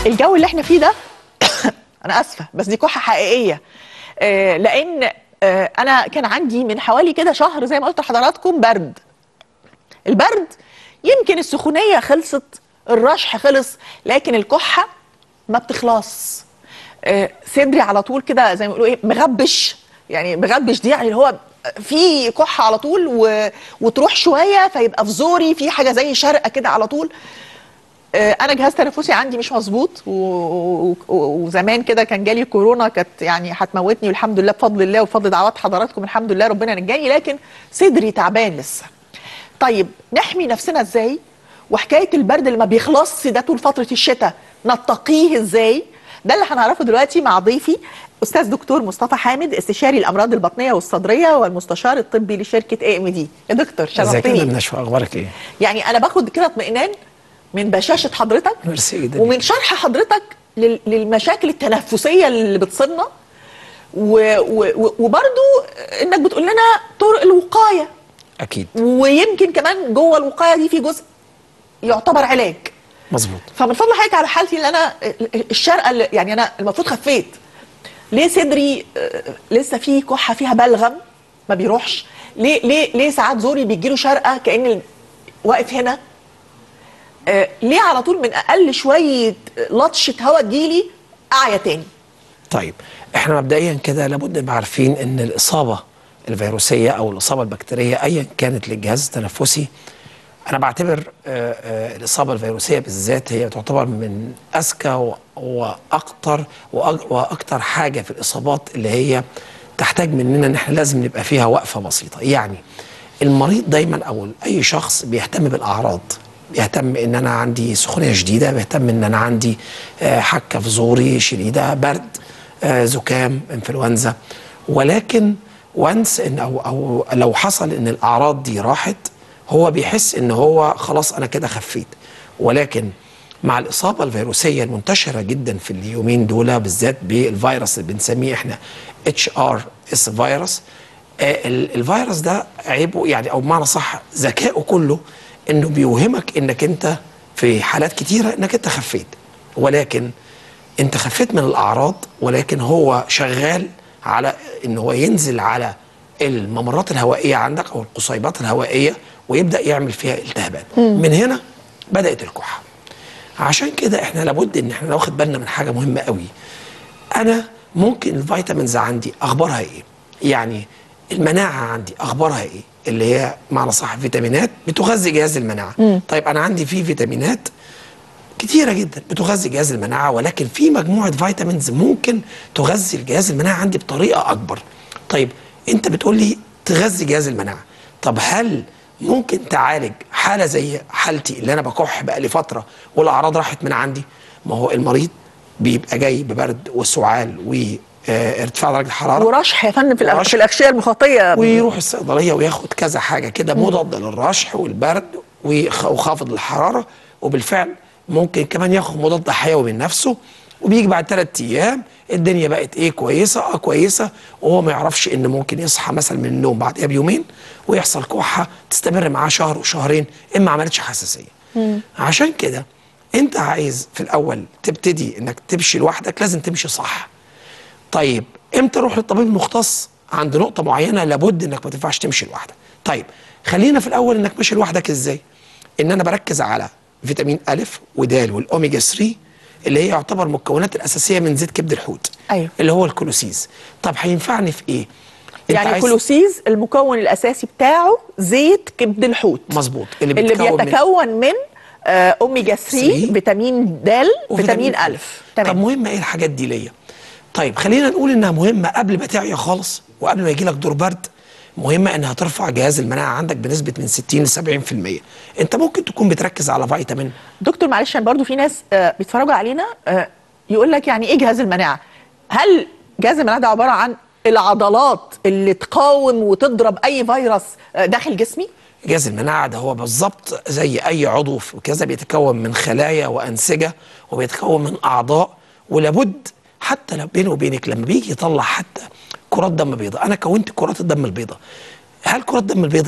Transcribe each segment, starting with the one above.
الجو اللي احنا فيه ده انا اسفه بس دي كحه حقيقيه آه، لان آه، انا كان عندي من حوالي كده شهر زي ما قلت لحضراتكم برد البرد يمكن السخونيه خلصت الرشح خلص لكن الكحه ما بتخلص آه، صدري على طول كده زي ما بيقولوا ايه مغبش يعني مغبش دي يعني اللي هو في كحه على طول و... وتروح شويه فيبقى في زوري في حاجه زي شرقه كده على طول آه، انا جهاز تنفسي عندي مش مظبوط و- و- و- وزمان كده كان جالي كورونا كانت يعني هتموتني والحمد لله بفضل الله وبفضل دعوات حضراتكم الحمد لله ربنا نجاني لكن صدري تعبان لسه طيب نحمي نفسنا ازاي وحكايه البرد اللي ما بيخلصش ده طول فتره الشتاء نتقيه ازاي ده اللي هنعرفه دلوقتي مع ضيفي استاذ دكتور مصطفى حامد استشاري الامراض البطنيه والصدريه والمستشار الطبي لشركه اي ام دي يا دكتور ازيك يا شرفتني مدام نشوى اخبارك ايه؟ يعني انا باخد كده اطمئنان من بشاشه حضرتك ميرسي جدا ومن شرح حضرتك لل- للمشاكل التنفسيه اللي بتصيبنا و- و- و- وبرضو انك بتقول لنا طرق الوقايه اكيد ويمكن كمان جوه الوقايه دي في جزء يعتبر علاج مظبوط فمن فضل حضرتك على حالتي اللي انا الشرقه اللي يعني انا المفروض خفيت ليه صدري آه، لسه فيه كحه فيها بلغم ما بيروحش ليه ليه ليه ساعات زوري بيجيله شرقه كان ال- واقف هنا آه، ليه على طول من اقل شويه لطشه هواء تجيلي اعيا تاني طيب احنا مبدئيا كده لابد نبقى عارفين ان الاصابه الفيروسيه او الاصابه البكتيريه ايا كانت للجهاز التنفسي انا بعتبر آه، آه، الاصابه الفيروسيه بالذات هي تعتبر من اذكى و- واكتر وأج- واكتر حاجه في الاصابات اللي هي تحتاج مننا ان احنا لازم نبقى فيها وقفه بسيطه يعني المريض دايما او اي شخص بيهتم بالاعراض بيهتم ان انا عندي سخونيه شديده بيهتم ان انا عندي آه، حكه في زوري شديده برد آه، زكام انفلونزا ولكن وانس ان او او لو حصل ان الاعراض دي راحت هو بيحس ان هو خلاص انا كده خفيت ولكن مع الاصابه الفيروسيه المنتشره جدا في اليومين دول بالذات بالفيروس اللي بنسميه احنا اتش ار اس فيروس آه، ال- الفيروس ده عيبه يعني او بمعنى صح ذكائه كله انه بيوهمك انك انت في حالات كتيره انك انت خفيت ولكن انت خفيت من الاعراض ولكن هو شغال على ان هو ينزل على الممرات الهوائيه عندك او القصيبات الهوائيه ويبدا يعمل فيها التهابات من هنا بدات الكحه عشان كده احنا لابد ان احنا ناخد بالنا من حاجه مهمه قوي انا ممكن الفيتامينز عندي اخبارها ايه يعني المناعه عندي اخبارها ايه اللي هي معنى صح فيتامينات بتغذي جهاز المناعه طيب انا عندي في فيتامينات كتيرة جدا بتغذي جهاز المناعة ولكن في مجموعة فيتامينز ممكن تغذي الجهاز المناعة عندي بطريقة أكبر طيب أنت بتقول لي تغذي جهاز المناعة طب هل ممكن تعالج حالة زي حالتي اللي أنا بكح بقالي فترة والأعراض راحت من عندي ما هو المريض بيبقى جاي ببرد وسعال وارتفاع درجة الحرارة ورشح يا فندم في, الأغ- ورشح. في الاغشيه المخاطيه ويروح الصيدليه وياخد كذا حاجه كده مضاد للرشح والبرد ويخ- وخافض الحراره وبالفعل ممكن كمان ياخد مضاد حيوي من نفسه وبيجي بعد ثلاث ايام الدنيا بقت ايه كويسه اه كويسه وهو ما يعرفش ان ممكن يصحى مثلا من النوم بعدها بيومين ويحصل كحه تستمر معاه شهر وشهرين ان ما عملتش حساسيه عشان كده انت عايز في الاول تبتدي انك تمشي لوحدك لازم تمشي صح طيب امتى اروح للطبيب المختص عند نقطه معينه لابد انك ما تنفعش تمشي لوحدك طيب خلينا في الاول انك ماشي لوحدك ازاي ان انا بركز على فيتامين الف ودال والاوميجا 3 اللي هي يعتبر مكونات الاساسيه من زيت كبد الحوت أيوة. اللي هو الكولوسيز طب هينفعني في ايه أنت يعني عايز- كولوسيز المكون الاساسي بتاعه زيت كبد الحوت مظبوط اللي, اللي بيتكون من- بيتكون من آه، اوميجا 3 3 فيتامين د فيتامين الف طب تمام مهمه ايه الحاجات دي ليا طيب خلينا نقول انها مهمه قبل ما تعيا خالص وقبل ما يجي لك دور برد مهمه انها ترفع جهاز المناعه عندك بنسبه من 60 ل 70% انت ممكن تكون بتركز على فيتامين دكتور معلش عشان برضو في ناس آه، بيتفرجوا علينا آه، يقول لك يعني ايه جهاز المناعه هل جهاز المناعه ده عباره عن العضلات اللي تقاوم وتضرب اي فيروس آه، داخل جسمي جهاز المناعه ده هو بالظبط زي اي عضو في كذا بيتكون من خلايا وانسجه وبيتكون من اعضاء ولابد حتى لو بيني وبينك لما بيجي يطلع حتى كرات دم بيضاء انا كونت كرات الدم البيضاء هل كرات الدم البيضاء دي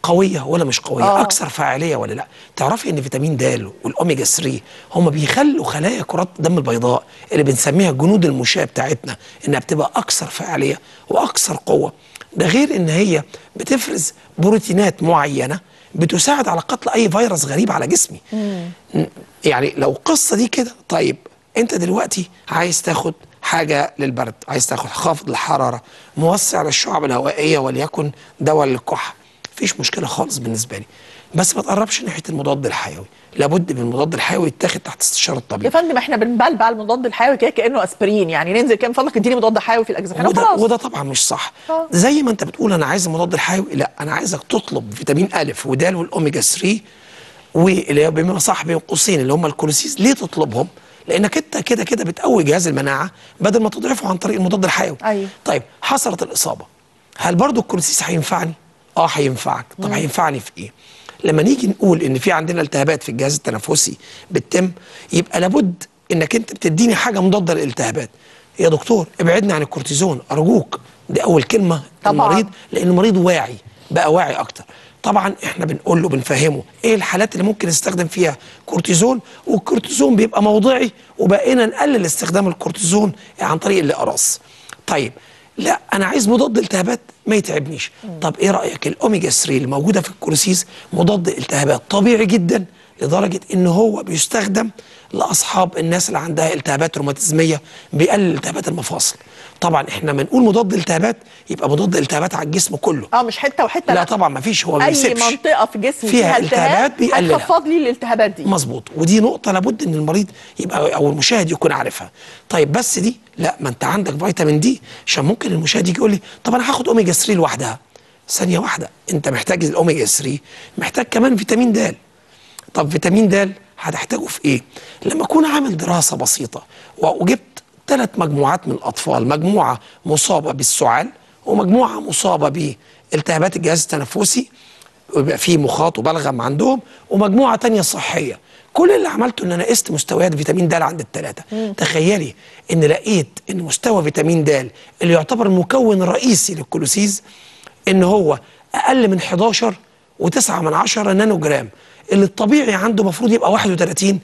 قويه ولا مش قويه آه. اكثر فاعليه ولا لا تعرفي ان فيتامين د والاوميجا 3 هم بيخلوا خلايا كرات الدم البيضاء اللي بنسميها الجنود المشاه بتاعتنا انها بتبقى اكثر فاعليه واكثر قوه ده غير ان هي بتفرز بروتينات معينه بتساعد على قتل اي فيروس غريب على جسمي م- يعني لو القصه دي كده طيب انت دلوقتي عايز تاخد حاجه للبرد عايز تاخد خافض للحراره موسع للشعب الهوائيه وليكن دواء للكحه مفيش مشكله خالص بالنسبه لي بس ما تقربش ناحيه المضاد الحيوي لابد من المضاد الحيوي يتاخد تحت استشاره يا الطبيب فندم احنا بنبلبع المضاد الحيوي كده كانه اسبرين يعني ننزل كده من فضلك اديني مضاد حيوي في الاجزخانه وده, وخلاص وده طبعا مش صح آه. زي ما انت بتقول انا عايز المضاد الحيوي لا انا عايزك تطلب فيتامين الف ودال والاوميجا 3 واللي هو بما صح بين قوسين اللي هم الكولوسيس ليه تطلبهم لانك انت كده كده بتقوي جهاز المناعه بدل ما تضعفه عن طريق المضاد الحيوي أيوة. طيب حصلت الاصابه هل برضو الكولوسيس هينفعني اه هينفعك طب هينفعني في ايه لما نيجي نقول ان في عندنا التهابات في الجهاز التنفسي بتتم يبقى لابد انك انت بتديني حاجه مضاده للالتهابات يا دكتور ابعدني عن الكورتيزون ارجوك دي اول كلمه طبعاً. المريض لان المريض واعي بقى واعي اكتر طبعا احنا بنقول له بنفهمه ايه الحالات اللي ممكن نستخدم فيها كورتيزون والكورتيزون بيبقى موضعي وبقينا نقلل استخدام الكورتيزون عن طريق الاقراص طيب لا انا عايز مضاد التهابات ما يتعبنيش طب ايه رايك الاوميجا 3 اللي موجوده في الكورسيس مضاد التهابات طبيعي جدا لدرجه ان هو بيستخدم لاصحاب الناس اللي عندها التهابات روماتيزميه بيقلل التهابات المفاصل طبعا احنا لما نقول مضاد التهابات يبقى مضاد التهابات على الجسم كله اه مش حته وحته لا طبعا ما فيش هو ما اي بيسيبش منطقه في جسمي فيها فيها التهابات التهاب بيقللها. هتخفض لي الالتهابات دي مظبوط ودي نقطة لابد ان المريض يبقى او المشاهد يكون عارفها. طيب بس دي لا ما انت عندك فيتامين دي عشان ممكن المشاهد يجي يقول لي طب انا هاخد اوميجا 3 لوحدها. ثانية واحدة انت محتاج الاوميجا 3 محتاج كمان فيتامين د. طب فيتامين د هتحتاجه في ايه؟ لما اكون عامل دراسة بسيطة و- وجبت ثلاث مجموعات من الاطفال، مجموعة مصابة بالسعال ومجموعة مصابة بالتهابات الجهاز التنفسي ويبقى في مخاط وبلغم عندهم ومجموعه تانية صحيه كل اللي عملته ان انا قست مستويات فيتامين د عند الثلاثه تخيلي ان لقيت ان مستوى فيتامين د اللي يعتبر المكون الرئيسي للكولوسيز ان هو اقل من 11 و9 من 10 نانو جرام اللي الطبيعي عنده المفروض يبقى 31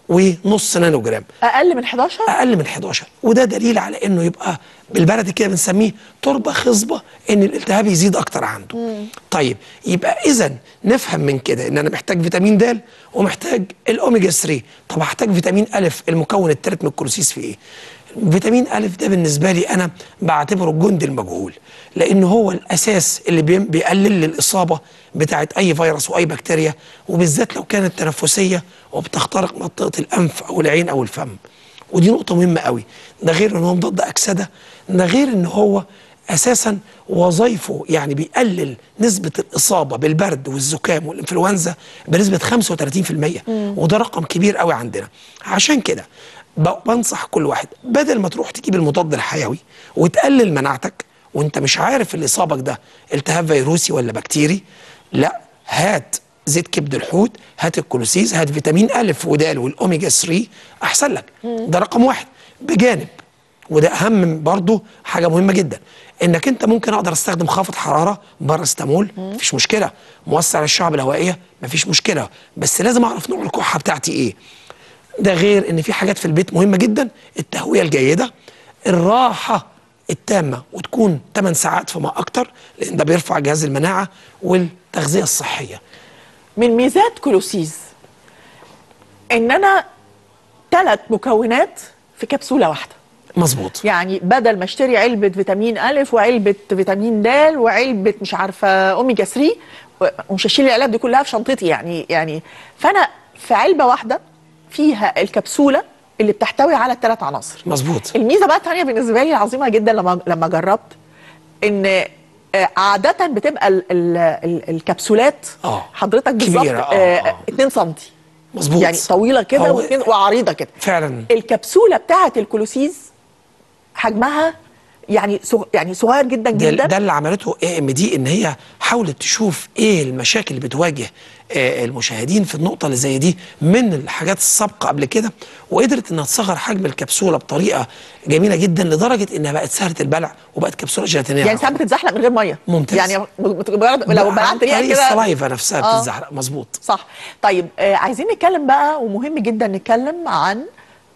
ونص نانو جرام اقل من 11 اقل من 11 وده دليل على انه يبقى بالبلدي كده بنسميه تربه خصبه ان الالتهاب يزيد اكتر عنده طيب يبقى اذا نفهم من كده ان انا محتاج فيتامين د ومحتاج الاوميجا 3 طب هحتاج فيتامين الف المكون الثالث من الكولوسيس في ايه فيتامين الف ده بالنسبه لي انا بعتبره الجند المجهول لان هو الاساس اللي بي- بيقلل الاصابه بتاعت اي فيروس واي بكتيريا وبالذات لو كانت تنفسيه وبتخترق منطقه الانف او العين او الفم ودي نقطة مهمة قوي ده غير ان هو مضاد أكسدة ده غير ان هو أساسا وظائفه يعني بيقلل نسبة الإصابة بالبرد والزكام والإنفلونزا بنسبة 35% وده رقم كبير قوي عندنا عشان كده ب- بنصح كل واحد بدل ما تروح تجيب المضاد الحيوي وتقلل مناعتك وانت مش عارف اللي صابك ده التهاب فيروسي ولا بكتيري لا هات زيت كبد الحوت هات الكولوسيز هات فيتامين الف ودال والاوميجا 3 احسن لك ده رقم واحد بجانب وده اهم برضه حاجه مهمه جدا انك انت ممكن اقدر استخدم خافض حراره باراستامول مفيش مشكله موسع للشعب الهوائيه مفيش مشكله بس لازم اعرف نوع الكحه بتاعتي ايه ده غير ان في حاجات في البيت مهمه جدا التهويه الجيده الراحه التامه وتكون 8 ساعات فما اكتر لان ده بيرفع جهاز المناعه والتغذيه الصحيه من ميزات كولوسيز ان انا ثلاث مكونات في كبسوله واحده مظبوط يعني بدل ما اشتري علبه فيتامين الف وعلبه فيتامين د وعلبه مش عارفه اوميجا 3 و- ومش هشيل العلب دي كلها في شنطتي يعني يعني فانا في علبه واحده فيها الكبسوله اللي بتحتوي على الثلاث عناصر مظبوط الميزه بقى الثانيه بالنسبه لي عظيمه جدا لما لما جربت ان آه، عادة بتبقى ال ال ال الكبسولات آه. حضرتك بالظبط كبيرة، آه، آه. 2 سم مظبوط يعني طويلة كده هو واتنين- وعريضة كده فعلا الكبسولة بتاعة الكولوسيز حجمها يعني صغ... يعني صغير جدا ده, جدا ده اللي عملته اي ام دي ان هي حاولت تشوف ايه المشاكل اللي بتواجه آه، المشاهدين في النقطه اللي زي دي من الحاجات السابقه قبل كده وقدرت انها تصغر حجم الكبسوله بطريقه جميله جدا لدرجه انها بقت سهله البلع وبقت كبسوله جيلاتينيه يعني ساعات بتتزحلق من غير ميه ممتاز. يعني م- مجرد لو عن بلعت ريقه طريق كده السلايفا نفسها آه. بتتزحلق مظبوط صح طيب آه عايزين نتكلم بقى ومهم جدا نتكلم عن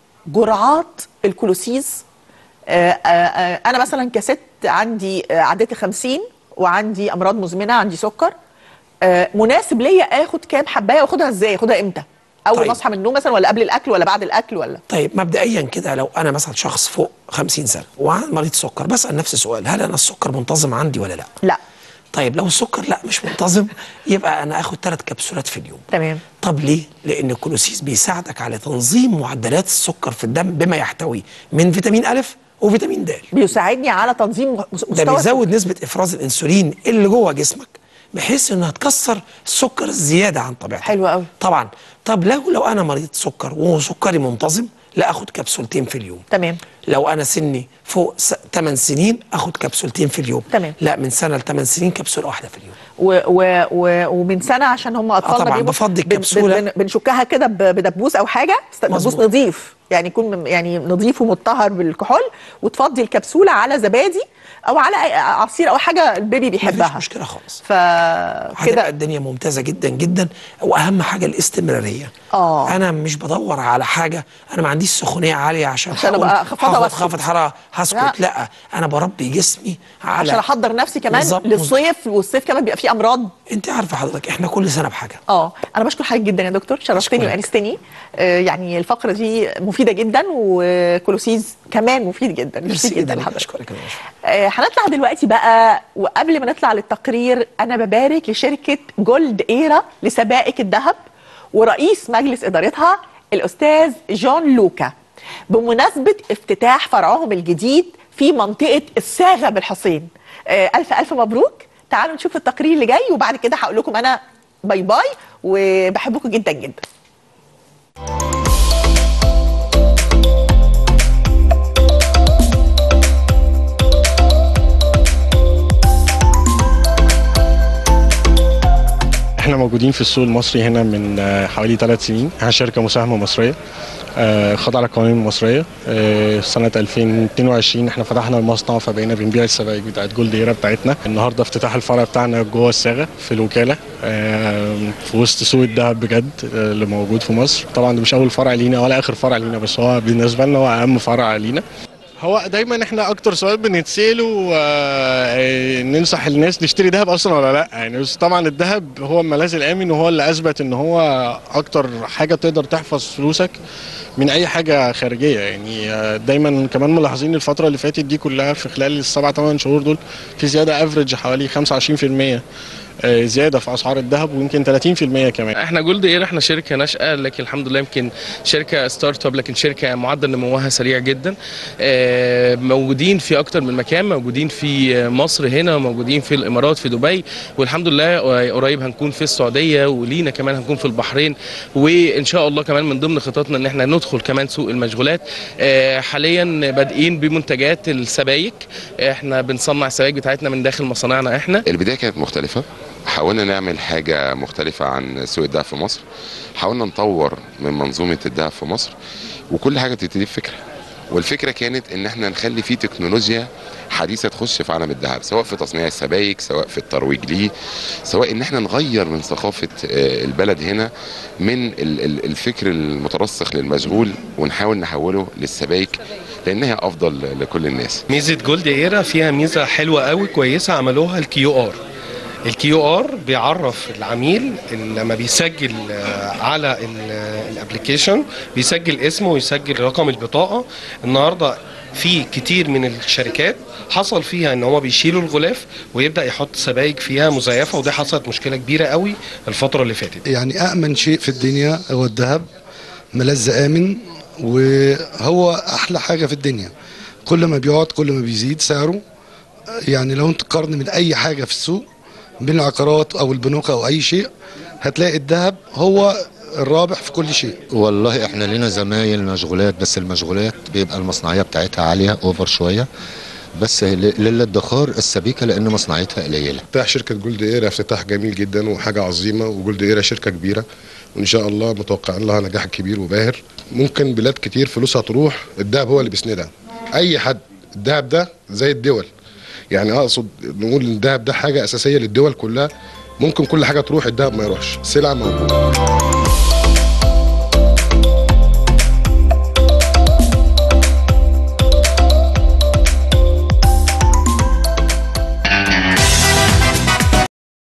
جرعات الكلوسيز آه آه آه انا مثلا كست عندي آه عديت 50 وعندي امراض مزمنه عندي سكر آه مناسب ليا اخد كام حبايه واخدها ازاي اخدها امتى اول طيب. ما اصحى من النوم مثلا ولا قبل الاكل ولا بعد الاكل ولا طيب مبدئيا كده لو انا مثلا شخص فوق 50 سنه ومريض سكر بسال نفسي سؤال هل انا السكر منتظم عندي ولا لا لا طيب لو السكر لا مش منتظم يبقى انا اخد ثلاث كبسولات في اليوم تمام طب ليه؟ لأن الكولوسيس بيساعدك على تنظيم معدلات السكر في الدم بما يحتوي من فيتامين أ وفيتامين د. بيساعدني على تنظيم مس- ده مستوى بيزود نسبة إفراز الأنسولين اللي جوه جسمك بحيث إنها تكسر السكر الزيادة عن طبيعته. حلو قوي. طبعا طب لو لو أنا مريض سكر وسكري منتظم لا آخد كبسولتين في اليوم. تمام لو انا سني فوق 8 سنين اخد كبسولتين في اليوم تمام. لا من سنه ل 8 سنين كبسوله واحده في اليوم و و و ومن سنه عشان هم اطفالنا طبعاً، بيبقوا بفضي بن- الكبسولة. بن- بنشكها كده ب- بدبوس او حاجه بس دبوس مظبوط. نظيف يعني يكون م- يعني نظيف ومطهر بالكحول وتفضي الكبسوله على زبادي او على أي عصير او حاجه البيبي مفيش بيحبها مشكله خالص فكده هتبقى الدنيا ممتازه جدا جدا واهم حاجه الاستمراريه آه. انا مش بدور على حاجه انا ما عنديش سخونيه عاليه عشان عشان هقول أبقى خفضة هاخد وأسكت. خافض حراره هسكت لا. لا. لا انا بربي جسمي على عشان احضر نفسي كمان بالظبط، للصيف والصيف كمان بيبقى فيه امراض انت عارفه حضرتك احنا كل سنه بحاجه اه انا بشكر حضرتك جدا يا دكتور شرفتني أشكرك. وانستني آه يعني الفقره دي مفيده جدا وكلوسيز كمان مفيد جدا ميرسي جدا لحضرتك اشكرك يا باشا آه، هنطلع دلوقتي بقى وقبل ما نطلع للتقرير انا ببارك لشركه جولد ايرا لسبائك الذهب ورئيس مجلس ادارتها الاستاذ جون لوكا بمناسبه افتتاح فرعهم الجديد في منطقه الساغه بالحصين آه، الف الف مبروك تعالوا نشوف التقرير اللي جاي وبعد كده هقول لكم انا باي باي وبحبكم جدا جدا احنا موجودين في السوق المصري هنا من آه، حوالي ثلاث سنين احنا شركه مساهمه مصريه آه، خاضعه للقوانين المصريه آه، سنه 2022 احنا فتحنا المصنع فبقينا بنبيع السبائك بتاعت جولد ايرا بتاعتنا النهارده افتتاح الفرع بتاعنا جوه الصاغه في الوكاله آه، في وسط سوق الذهب بجد آه، اللي موجود في مصر طبعا ده مش اول فرع لينا ولا اخر فرع لينا بس هو بالنسبه لنا هو اهم فرع لينا هو دايما احنا اكتر سؤال بنتساله آه، ننصح الناس نشتري ذهب اصلا ولا لا يعني بس طبعا الذهب هو الملاذ الامن وهو اللي اثبت ان هو اكتر حاجه تقدر تحفظ فلوسك من اي حاجه خارجيه يعني آه، دايما كمان ملاحظين الفتره اللي فاتت دي كلها في خلال السبع ثمان شهور دول في زياده افريج حوالي 25% آه، زياده في اسعار الذهب ويمكن 30% كمان احنا جولد اير احنا شركه ناشئه لكن الحمد لله يمكن شركه ستارت اب لكن شركه معدل نموها سريع جدا اه، موجودين في اكتر من مكان موجودين في مصر هنا موجودين في الامارات في دبي والحمد لله اه، قريب هنكون في السعوديه ولينا كمان هنكون في البحرين وان شاء الله كمان من ضمن خططنا ان احنا ندخل كمان سوق المشغولات اه، حاليا بادئين بمنتجات السبايك احنا بنصنع السبايك بتاعتنا من داخل مصانعنا احنا البدايه كانت مختلفه حاولنا نعمل حاجه مختلفه عن سوق الذهب في مصر حاولنا نطور من منظومه الذهب في مصر وكل حاجه بتبتدي بفكره والفكره كانت ان احنا نخلي فيه تكنولوجيا حديثه تخش في عالم الذهب سواء في تصنيع السبائك سواء في الترويج ليه سواء ان احنا نغير من ثقافه آه، البلد هنا من ال- ال- الفكر المترسخ للمشغول ونحاول نحوله للسبائك لانها افضل لكل الناس ميزه جولد ايرا فيها ميزه حلوه قوي كويسه عملوها الكيو ار الكيو ار بيعرف العميل إن لما بيسجل آه، على الابلكيشن بيسجل اسمه ويسجل رقم البطاقه النهارده في كتير من الشركات حصل فيها ان هو بيشيلوا الغلاف ويبدا يحط سبائك فيها مزيفه ودي حصلت مشكله كبيره قوي الفتره اللي فاتت يعني أأمن شيء في الدنيا هو الذهب ملذ آمن وهو أحلى حاجة في الدنيا كل ما بيقعد كل ما بيزيد سعره يعني لو انت تقارن من أي حاجة في السوق بين العقارات أو البنوك أو أي شيء هتلاقي الذهب هو الرابح في كل شيء والله احنا لنا زمايل مشغولات بس المشغولات بيبقى المصنعيه بتاعتها عاليه اوفر شويه بس ل- للادخار السبيكه لان مصنعيتها قليله افتتاح شركة جولد اير افتتاح جميل جدا وحاجة عظيمة وجولد اير شركة كبيرة وان شاء الله متوقعين لها نجاح كبير وباهر ممكن بلاد كتير فلوسها تروح الذهب هو اللي بيسندها اي حد الذهب ده زي الدول يعني اقصد نقول ان الذهب ده حاجة اساسية للدول كلها ممكن كل حاجة تروح الذهب ما يروحش سلعة موجودة